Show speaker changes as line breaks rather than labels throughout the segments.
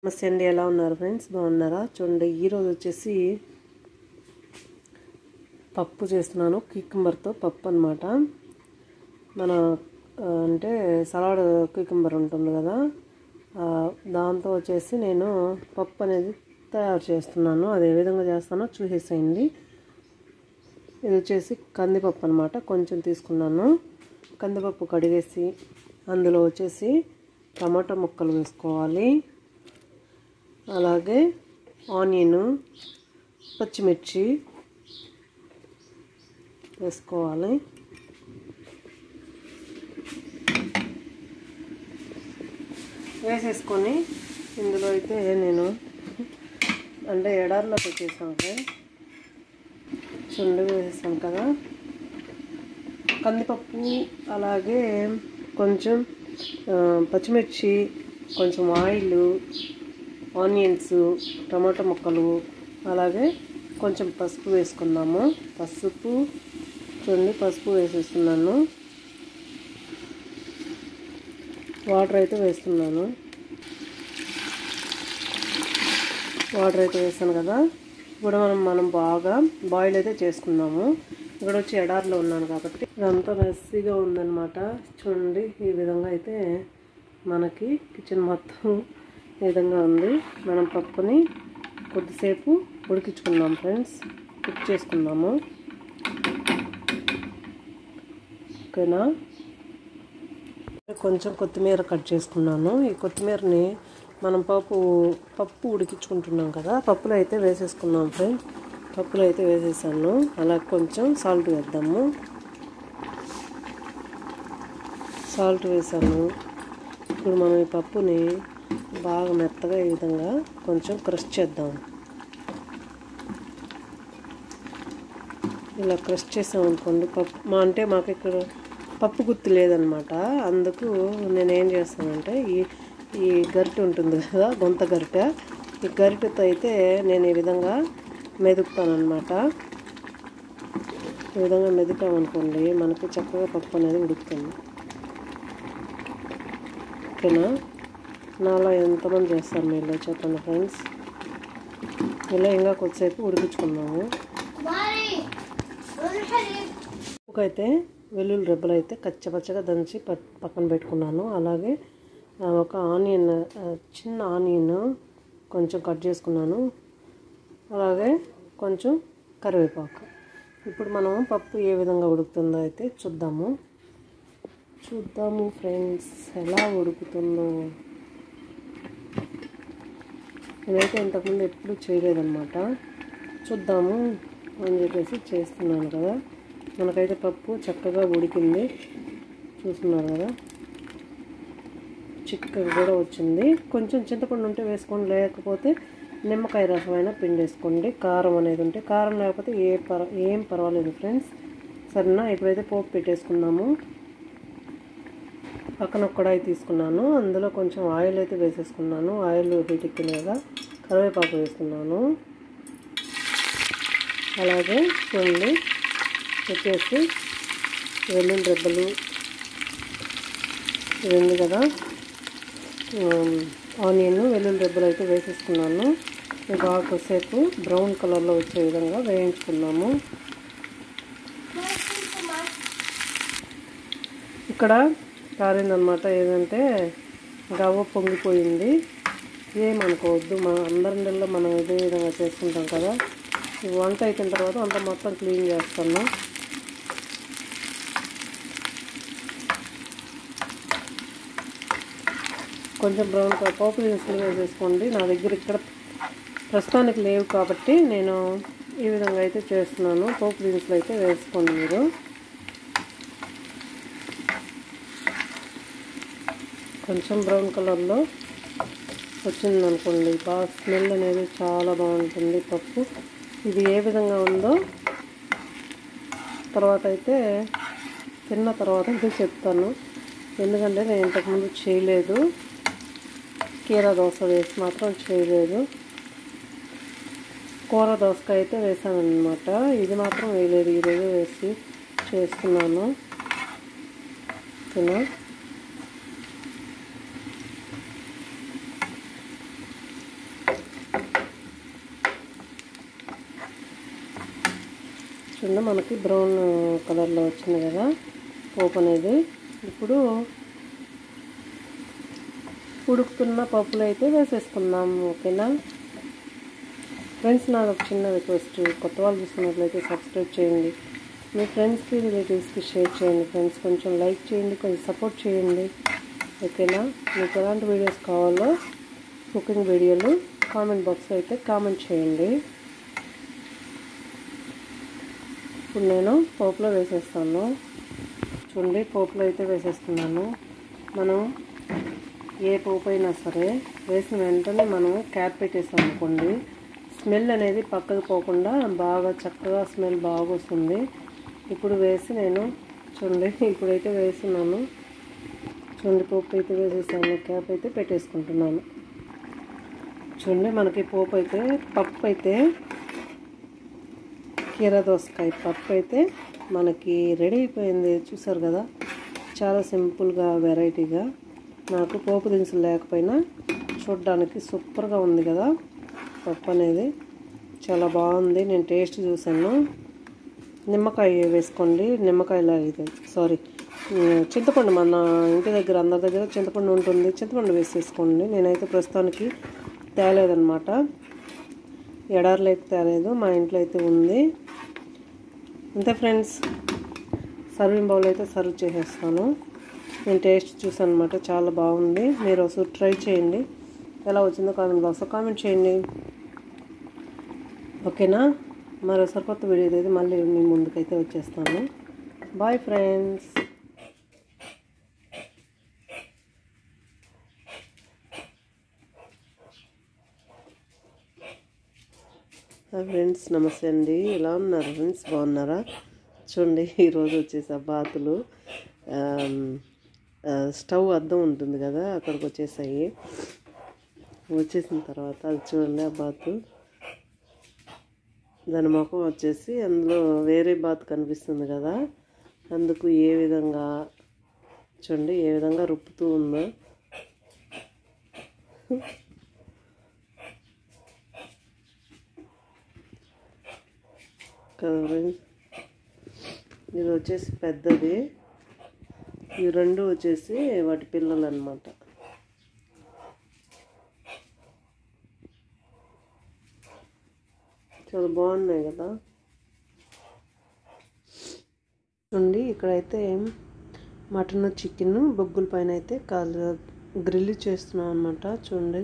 నమస్తే అండి ఎలా ఉన్నారు ఫ్రెండ్స్ బాగున్నారా చూడండి ఈరోజు వచ్చేసి పప్పు చేస్తున్నాను క్యూకంబర్తో పప్పు అనమాట మన ఆ, అంటే సలాడ్ క్యూకంబర్ ఉంటుంది కదా ఆ, దాంతో వచ్చేసి నేను పప్పు అనేది తయారు చేస్తున్నాను అది ఏ విధంగా చేస్తానో చూసేసేయండి ఇది వచ్చేసి కందిపప్పు అనమాట కొంచెం తీసుకున్నాను కందిపప్పు కడిగేసి అందులో వచ్చేసి టమాటా ముక్కలు వేసుకోవాలి అలాగే ఆనియన్ పచ్చిమిర్చి వేసుకోవాలి వేసేసుకొని ఇందులో అయితే నేను అంటే ఎడారిలో పెట్టేసాను ఫ్రెండ్స్ చుండు వేసేసాను కదా కందిపప్పు అలాగే కొంచెం ఆ, పచ్చిమిర్చి కొంచెం ఆయిల్ ఆనియన్స్ టమాటా ముక్కలు అలాగే కొంచెం పసుపు వేసుకున్నాము పసుపు చూడండి పసుపు వేసేస్తున్నాను వాటర్ అయితే వేస్తున్నాను వాటర్ అయితే వేస్తాను కదా ఇప్పుడు మనం మనం బాగా బాయిల్ అయితే చేసుకున్నాము ఇక్కడ వచ్చి ఎడారిలో ఉన్నాను కాబట్టి ఇదంతా మెస్సీగా ఉందన్నమాట చూడండి ఈ విధంగా అయితే మనకి కిచెన్ మొత్తం ఈ విధంగా ఉంది మనం పప్పుని కొద్దిసేపు ఉడికించుకుందాం ఫ్రెండ్స్ కుక్ చేసుకుందాము ఓకేనా కొంచెం కొత్తిమీర కట్ చేసుకున్నాను ఈ కొత్తిమీరని మనం పప్పు పప్పు ఉడికించుకుంటున్నాం కదా పప్పులో అయితే వేసేసుకున్నాం ఫ్రెండ్స్ పప్పులో అయితే వేసేసాను అలా కొంచెం సాల్ట్ వేద్దాము సాల్ట్ వేసాను ఇప్పుడు మనం ఈ పప్పుని బాగా మెత్తగా ఈ విధంగా కొంచెం క్రష్ చేద్దాం ఇలా క్రష్ చేసామనుకోండి పప్పు మా అంటే మాకు ఇక్కడ పప్పు గుత్తి లేదనమాట అందుకు నేను ఏం చేస్తానంటే ఈ ఈ గరిటె ఉంటుంది కదా గొంత గరిటె ఈ గరిటెతో అయితే నేను ఈ విధంగా మెదుపుతానమాట ఈ విధంగా మెదిపామనుకోండి మనకి చక్కగా పప్పు అనేది ఉడుకుతుంది ఓకేనా నాలో ఎంతమంది చేస్తారు మీరు చెప్పండి ఫ్రెండ్స్ ఇలా ఇంకా కొద్దిసేపు ఉడికించుకున్నాము అయితే వెల్లుల్లి రెబ్బలు అయితే కచ్చపచ్చగా దంచి ప- పక్కన పెట్టుకున్నాను అలాగే ఆ, ఒక ఆనియన్ ఆ, చిన్న ఆనియన్ కొంచెం కట్ చేసుకున్నాను అలాగే కొంచెం కరివేపాకు ఇప్పుడు మనం పప్పు ఏ విధంగా ఉడుకుతుందో అయితే చూద్దాము చూద్దాము ఫ్రెండ్స్ ఎలా ఉడుకుతుందో నేనైతే ఇంతకుముందు ఎప్పుడు చేయలేదన్నమాట చూద్దాము అని చెప్పేసి చేస్తున్నాను కదా మనకైతే పప్పు చక్కగా ఉడికింది చూస్తున్నారు కదా చిక్కగా కూడా వచ్చింది కొంచెం చింతపండు ఉంటే వేసుకోండి లేకపోతే నిమ్మకాయ రసం అయినా పిండేసుకోండి కారం అనేది ఉంటే కారం లేకపోతే ఏ పర ఏం పర్వాలేదు ఫ్రెండ్స్ సరేనా ఇప్పుడైతే పోపు పెట్టేసుకున్నాము పక్కన ఒక కడాయి తీసుకున్నాను అందులో కొంచెం ఆయిల్ అయితే వేసేసుకున్నాను ఆయిల్ హీట్ ఎక్కింది కదా కరివేపాకు వేసుకున్నాను అలాగే చూడండి వచ్చేసి వెల్లుల్లి రెబ్బలు ఇది ఉంది కదా ఉమ్, ఆనియన్ వెల్లుల్లి రెబ్బలు అయితే వేసేసుకున్నాను ఇది బాగా కొద్దిసేపు బ్రౌన్ కలర్లో వచ్చే విధంగా వేయించుకున్నాము ఇక్కడ కారిందనమాట ఏదంటే గవ్వ పొంగిపోయింది ఏమనుకోవద్దు మన అందరిలో మనం ఇదే విధంగా చేసుకుంటాం కదా ఈ వంట అయిపోయిన తర్వాత అంతా మొత్తం క్లీన్ చేస్తాను కొంచెం బ్రౌన్ కలర్ పోపు దినుసులు వేసేసుకోండి నా దగ్గర ఇక్కడ ప్రస్తుతానికి లేవు కాబట్టి నేను ఈ విధంగా అయితే చేస్తున్నాను పోపు దినుసులు అయితే వేసుకోండి మీరు కొంచెం బ్రౌన్ కలర్లో వచ్చింది అనుకోండి బాగా స్మెల్ అనేది చాలా బాగుంటుంది పప్పు ఇది ఏ విధంగా ఉందో తర్వాత అయితే తిన్న తర్వాత అయితే చెప్తాను ఎందుకంటే నేను ఇంతకుముందు చేయలేదు కీరా దోశ వేసి మాత్రం చేయలేదు కూర దోసకాయ అయితే వేసాను అనమాట ఇది మాత్రం వేయలేదు ఈరోజు వేసి చేస్తున్నాను ఓకేనా చూడండి మనకి బ్రౌన్ కలర్లో వచ్చింది కదా పోపు అనేది ఇప్పుడు ఉడుకుతున్న పప్పులు అయితే వేసేసుకుందాం ఓకేనా ఫ్రెండ్స్ నాది ఒక చిన్న రిక్వెస్ట్ కొత్త వాళ్ళు చూస్తున్నట్లయితే సబ్స్క్రైబ్ చేయండి మీ ఫ్రెండ్స్కి రిలేటివ్స్కి షేర్ చేయండి ఫ్రెండ్స్ కొంచెం లైక్ చేయండి కొంచెం సపోర్ట్ చేయండి ఓకేనా మీకు ఎలాంటి వీడియోస్ కావాలో కుకింగ్ వీడియోలు కామెంట్ బాక్స్లో అయితే కామెంట్ చేయండి ఇప్పుడు నేను పోపులో వేసేస్తాను చూడండి పోపులో అయితే వేసేస్తున్నాను మనం ఏ పోపు అయినా సరే వేసిన వెంటనే మనం క్యాప్ పెట్టేసాం అనుకోండి స్మెల్ అనేది పక్కకు పోకుండా బాగా చక్కగా స్మెల్ బాగా వస్తుంది ఇప్పుడు వేసి నేను చూడండి ఇప్పుడైతే వేస్తున్నాను చూడండి పోపు అయితే వేసేసాను క్యాప్ అయితే పెట్టేసుకుంటున్నాను చూడండి మనకి పోపు అయితే పప్పు అయితే కీర దోసకాయ పప్పు అయితే మనకి రెడీ అయిపోయింది చూసారు కదా చాలా సింపుల్గా వెరైటీగా నాకు పోపు దినుసులు లేకపోయినా చూడడానికి సూపర్గా ఉంది కదా పప్పు అనేది చాలా బాగుంది నేను టేస్ట్ చూసాను నిమ్మకాయ వేసుకోండి నిమ్మకాయలా ఇది సారీ చింతపండు మన ఇంటి దగ్గర అందరి దగ్గర చింతపండు ఉంటుంది చింతపండు వేసేసుకోండి నేనైతే ప్రస్తుతానికి తేలేదనమాట ఎడార్లు అయితే తేలేదు మా ఇంట్లో అయితే ఉంది అంతే ఫ్రెండ్స్ సర్వింగ్ బౌల్ అయితే సర్వ్ చేసేస్తాను నేను టేస్ట్ చూసాను అనమాట చాలా బాగుంది మీరు ఒకసారి ట్రై చేయండి ఎలా వచ్చిందో కామెంట్ బాక్స్లో కామెంట్ చేయండి ఓకేనా మరోసారి కొత్త వీడియో అయితే మళ్ళీ మీ ముందుకైతే వచ్చేస్తాను బాయ్ ఫ్రెండ్స్ ఫ్రెండ్స్ నమస్తే అండి ఎలా ఉన్నారు ఫ్రెండ్స్ బాగున్నారా చూడండి ఈరోజు వచ్చేసి ఆ బాతులు స్టవ్ అద్దం ఉంటుంది కదా అక్కడికి వచ్చేసాయి వచ్చేసిన తర్వాత అది చూడండి ఆ బాతు దాని ముఖం వచ్చేసి అందులో వేరే బాత్ కనిపిస్తుంది కదా అందుకు ఏ విధంగా చూడండి ఏ విధంగా రుప్పుతూ ఉందో కదా ఫ్రెండ్స్ ఇది వచ్చేసి పెద్దది ఈ రెండు వచ్చేసి వాటి పిల్లలు అనమాట చాలా బాగున్నాయి కదా చూడండి ఇక్కడైతే మటన్ చికెన్ బొగ్గుల పైన అయితే కాలు గ్రిల్ చేస్తున్నాం అనమాట చూడండి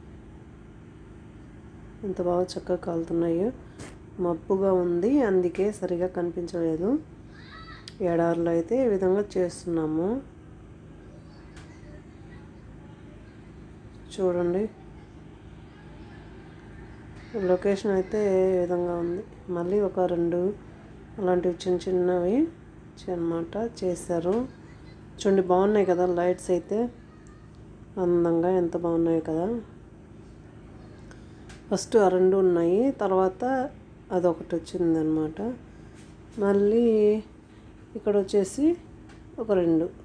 ఎంత బాగా చక్కగా కాలుతున్నాయో మబ్బుగా ఉంది అందుకే సరిగా కనిపించలేదు ఎడారిలో అయితే ఈ విధంగా చేస్తున్నాము చూడండి లొకేషన్ అయితే ఈ విధంగా ఉంది మళ్ళీ ఒక రెండు అలాంటివి చిన్న చిన్నవి అనమాట చేశారు చూడండి బాగున్నాయి కదా లైట్స్ అయితే అందంగా ఎంత బాగున్నాయి కదా ఫస్ట్ ఆ రెండు ఉన్నాయి తర్వాత అదొకటి వచ్చింది అనమాట మళ్ళీ ఇక్కడ వచ్చేసి ఒక రెండు